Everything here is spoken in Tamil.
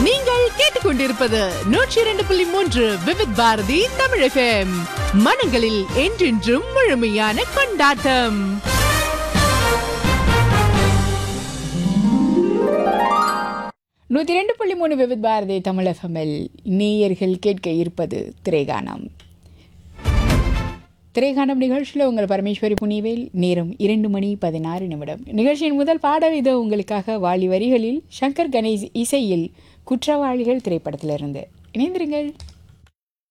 நீங்கள் கேட்டுக்கொண்டிருப்பது நூற்றி இரண்டு புள்ளி மூன்று விவித் பாரதி தமிழ் எஃப்எம் மனங்களில் என்றென்றும் முழுமையான கொண்டாட்டம் நூற்றி ரெண்டு புள்ளி மூணு விவித் பாரதி தமிழ் எஃப்எம்எல் நேயர்கள் கேட்க இருப்பது திரைகானம் திரைகானம் நிகழ்ச்சியில் உங்கள் பரமேஸ்வரி புனிவேல் நேரம் இரண்டு மணி பதினாறு நிமிடம் நிகழ்ச்சியின் முதல் பாடல் இது உங்களுக்காக வாலி வரிகளில் சங்கர் கணேஷ் இசையில் குற்றவாளிகள் திரைப்படத்திலிருந்து இணைந்திருங்கள்